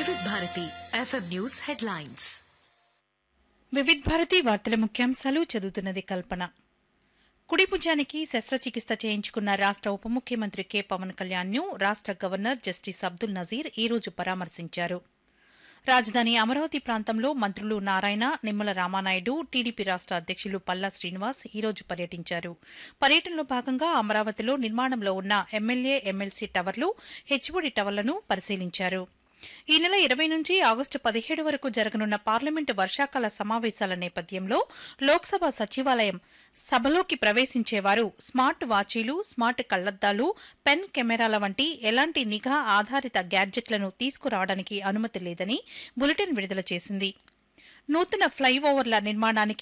వివిధ Bharati FM news headlines Vividh Bharati వార్తల ముఖ్యాంశాలు చదువుతున్నది కల్పన కుడి భుజానికి శస్త్రచికిత్స చేయించుకున్న రాష్ట ఉప ముఖ్యమంత్రి కె పవన్ కళ్యాణ్ను రాష్ట గవర్నర్ జస్టిస్ అబ్దుల్ నజీర్ ఈ రోజు పరామర్శించారు రాజధాని అమరావతి ప్రాంతంలో మంత్రులు నారాయణ నిమ్మల రామానాయుడు టీడీపీ రాష్ట అధ్యక్షులు పల్లా శ్రీనివాస్ ఈ రోజు పర్యటించారు పర్యటనలో భాగంగా అమరావతిలో నిర్మాణంలో ఉన్న ఎమ్మెల్యే ఎమ్మెల్సీ టవర్లు హెచ్ఓడి టవర్లను పరిశీలించారు ఈ నెల ఇరవై నుంచి ఆగస్టు పదిహేడు వరకు జరగనున్న పార్లమెంటు వర్షాకాల సమావేశాల నేపథ్యంలో లోక్సభ సచివాలయం సభలోకి ప్రవేశించేవారు స్మార్ట్ వాచీలు స్మార్ట్ కళ్లద్దాలు పెన్ కెమెరాల వంటి ఎలాంటి నిఘా ఆధారిత గ్యాడ్జెట్లను తీసుకురావడానికి అనుమతి లేదని బులెటిన్ విడుదల చేసింది నూతన ఫ్లైఓవర్ల నిర్మాణానికి